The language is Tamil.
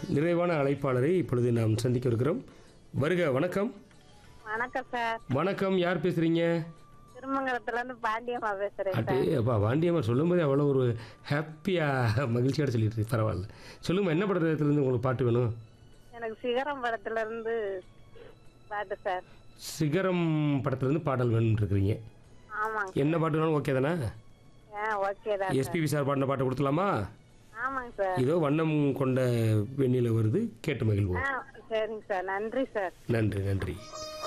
நிறைவான அழைப்பாளரை இப்பொழுது நாம் சந்திக்க இருக்கிறோம் வருக வணக்கம் வணக்கம் சார் வணக்கம் யார் பேசுறீங்க திருமங்கலத்துல இருந்து பாண்டியம்மா பேசுறேன் அட்டே சார் அப்பா வாண்டியம்மா சொல்லும்போதே அவ்வளோ ஒரு ஹாப்பியாக மகிழ்ச்சியோட சொல்லிட்டு இருக்கு. பரவாயில்ல சொல்லுங்க என்ன படத்துலேருந்து உங்களுக்கு பாட்டு வேணும் எனக்கு சிகரம் படத்துல இருந்து பாட்டு சார் சிகரம் படத்துலேருந்து பாடல் வேணும்னு இருக்கிறீங்க ஆமாங்க என்ன பாட்டு வேணும் ஓகே தானே ஆ ஓகே தான் சார் எஸ்பிபி சார் பாடின பாட்டு கொடுத்துலாமா ஆமாங்க சார் இதோ வண்ணம் கொண்ட வெண்ணில வருது கேட்டு மகிழ்வோம் ஆ சரிங்க சார் நன்றி சார் நன்றி நன்றி